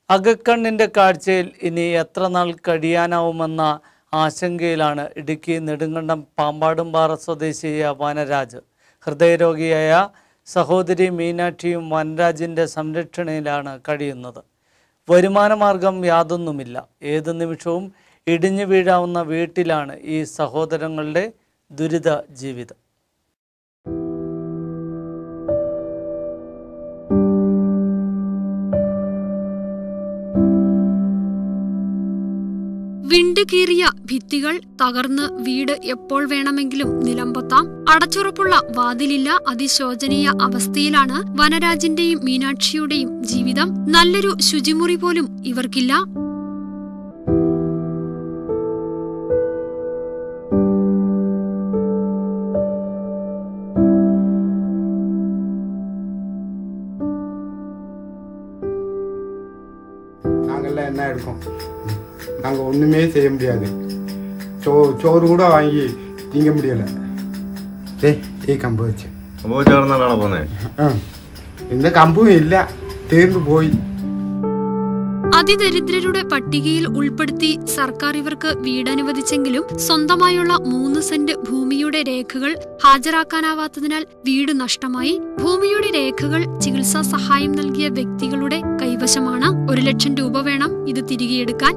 അകക്കണ്ണിൻ്റെ കാഴ്ചയിൽ ഇനി എത്ര നാൾ കഴിയാനാവുമെന്ന ആശങ്കയിലാണ് ഇടുക്കി നെടുങ്കണ്ടം പാമ്പാടുംപാറ സ്വദേശിയായ വനരാജ് ഹൃദയരോഗിയായ സഹോദരി മീനാക്ഷിയും വനരാജിൻ്റെ സംരക്ഷണയിലാണ് കഴിയുന്നത് വരുമാനമാർഗം യാതൊന്നുമില്ല ഏത് നിമിഷവും ഇടിഞ്ഞു വീഴാവുന്ന വീട്ടിലാണ് ഈ സഹോദരങ്ങളുടെ ദുരിത ജീവിതം വിണ്ടുകീറിയ ഭിത്തികൾ തകർന്ന് വീട് എപ്പോൾ വേണമെങ്കിലും നിലംപൊത്താം അടച്ചുറപ്പുള്ള വാതിലില്ല അതിശോചനീയ അവസ്ഥയിലാണ് വനരാജിന്റെയും മീനാക്ഷിയുടെയും ജീവിതം നല്ലൊരു ശുചിമുറി പോലും ഇവർക്കില്ല நாங்கள்லாம் என்ன எடுக்கோம் நாங்கள் ஒன்றுமே செய்ய முடியாது சோ சோறு கூட வாங்கி திங்க முடியலை ഏയ് ഈ കമ്പ് വെച്ച് സംഭവം ചേർന്നാണോ പോന്നെ ആ ഇന്ന് കമ്പും ഇല്ല തീർന്നു പോയി അതിദരിദ്രരുടെ പട്ടികയിൽ ഉൾപ്പെടുത്തി സർക്കാർ ഇവർക്ക് വീടനുവദിച്ചെങ്കിലും സ്വന്തമായുള്ള മൂന്ന് സെന്റ് ഭൂമിയുടെ രേഖകൾ ഹാജരാക്കാനാവാത്തതിനാൽ വീട് നഷ്ടമായി ഭൂമിയുടെ രേഖകൾ ചികിത്സാ സഹായം നൽകിയ വ്യക്തികളുടെ കൈവശമാണ് ഒരു ലക്ഷം രൂപ വേണം ഇത് തിരികെയെടുക്കാൻ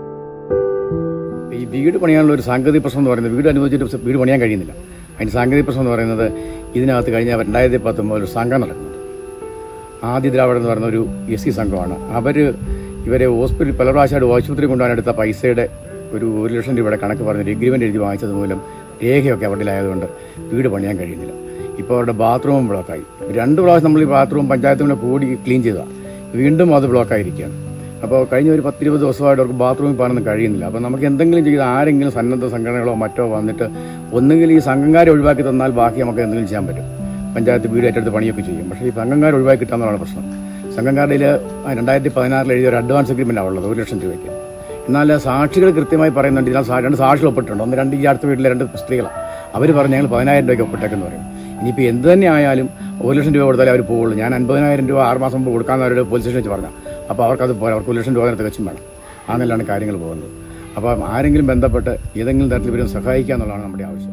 ഈ വീട് പണിയാനുള്ള ഒരു സാങ്കേതിക പ്രശ്നം എന്ന് പറയുന്നത് വീട് അനുവദിച്ചിട്ട് വീട് പണിയാൻ കഴിയുന്നില്ല അതിൻ്റെ സാങ്കേതിക പ്രശ്നം എന്ന് പറയുന്നത് ഇതിനകത്ത് കഴിഞ്ഞ രണ്ടായിരത്തി പത്തൊമ്പത് ഒരു സംഘം നടക്കുന്നുണ്ട് ആദ്യ ദ്രാവിഡ എന്ന് പറയുന്ന ഒരു എസ് സി സംഘമാണ് അവർ ഇവരെ ഹോസ്പിറ്റൽ പല പ്രാവശ്യമായിട്ട് ആശുപത്രി കൊണ്ടുപോകാൻ എടുത്ത പൈസയുടെ ഒരു ഒരു ലക്ഷം രൂപയുടെ കണക്ക് പറഞ്ഞ് എഗ്രിമെൻ്റ് എഴുതി വാങ്ങിച്ചത് മൂലം രേഖയൊക്കെ അവരുടെ ആയതുകൊണ്ട് വീട് പണിയാൻ കഴിയുന്നില്ല ഇപ്പോൾ അവരുടെ ബാത്റൂമും ബ്ലോക്കായി രണ്ട് പ്രാവശ്യം നമ്മൾ ഈ ബാത്റൂം പഞ്ചായത്തിനെ കൂടി ക്ലീൻ ചെയ്തതാണ് വീണ്ടും അത് ബ്ലോക്കായിരിക്കുകയാണ് അപ്പോൾ കഴിഞ്ഞ ഒരു പത്തിരുപത് ദിവസമായിട്ട് അവർക്ക് ബാത്റൂമിൽ പോകാനൊന്നും കഴിയുന്നില്ല അപ്പോൾ നമുക്ക് എന്തെങ്കിലും ചെയ്ത് ആരെങ്കിലും സന്നദ്ധ സംഘടനകളോ മറ്റോ വന്നിട്ട് ഒന്നുകിൽ ഈ സംഘംകാരെ ഒഴിവാക്കി തന്നാൽ ബാക്കി നമുക്ക് എന്തെങ്കിലും ചെയ്യാൻ പറ്റും പഞ്ചായത്ത് വീട് ഏറ്റെടുത്ത് പണിയൊക്കെ ചെയ്യും പക്ഷേ ഈ സംഘംകാരെ ഒഴിവാക്കി കിട്ടാമെന്നാണ് പ്രശ്നം സംഘംകാരുടെ രണ്ടായിരത്തി പതിനാറിൽ എഴുതിയ ഒരു അഡ്വാൻസ് അഗ്രിമെൻ്റ് ഉള്ളത് ഒരു ലക്ഷം രൂപയ്ക്ക് എന്നാൽ സാക്ഷികൾ കൃത്യമായി പറയുന്നുണ്ട് ഇതിനകത്ത് സാ- രണ്ട് സാക്ഷികൾ ഒപ്പിട്ടുണ്ട് ഒന്ന് രണ്ട് ഈ അടുത്ത വീട്ടിലെ രണ്ട് സ്ത്രീകളാണ് അവർ പറഞ്ഞ് ഞങ്ങൾ പതിനായിരം രൂപയ്ക്ക് ഒപ്പിട്ടേക്കെന്ന് പറയും ഇനിയിപ്പോൾ എന്ത് തന്നെ ആയാലും ഒരു ലക്ഷം രൂപ കൊടുത്താലേ അവർ പോവുള്ളൂ ഞാൻ അൻപതിനായിരം രൂപ ആറ് മാസം മുമ്പ് കൊടുക്കാമെന്ന് അവരുടെ പോലീസ് സ്റ്റേഷനിൽ വെച്ച് പറഞ്ഞു അപ്പോൾ അവർക്കത് പോരാ അവർക്ക് ഒരു ലക്ഷം രൂപ അതിനകത്ത് വെച്ചും വേണം ആ നിലയിലാണ് കാര്യങ്ങൾ പോകുന്നത് അപ്പോൾ ആരെങ്കിലും ബന്ധപ്പെട്ട് ഏതെങ്കിലും തരത്തിൽ ഇവരെ സഹായിക്കുക എന്നുള്ളതാണ് നമ്മുടെ ആവശ്യം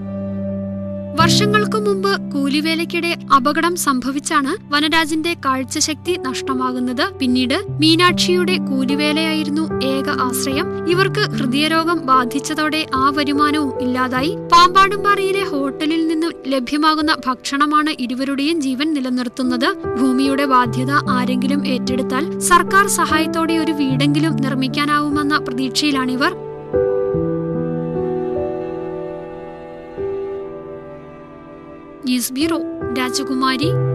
വർഷങ്ങൾക്കു മുമ്പ് കൂലിവേലയ്ക്കിടെ അപകടം സംഭവിച്ചാണ് വനരാജിന്റെ കാഴ്ചശക്തി നഷ്ടമാകുന്നത് പിന്നീട് മീനാക്ഷിയുടെ കൂലിവേലയായിരുന്നു ഏക ആശ്രയം ഇവർക്ക് ഹൃദയരോഗം ബാധിച്ചതോടെ ആ വരുമാനവും ഇല്ലാതായി പാമ്പാടുംപാറയിലെ ഹോട്ടലിൽ നിന്നും ലഭ്യമാകുന്ന ഭക്ഷണമാണ് ഇരുവരുടെയും ജീവൻ നിലനിർത്തുന്നത് ഭൂമിയുടെ ബാധ്യത ആരെങ്കിലും ഏറ്റെടുത്താൽ സർക്കാർ സഹായത്തോടെ ഒരു വീടെങ്കിലും നിർമ്മിക്കാനാവുമെന്ന പ്രതീക്ഷയിലാണിവർ ന്യൂസ് ബ്യൂറോ രാജകുമാരി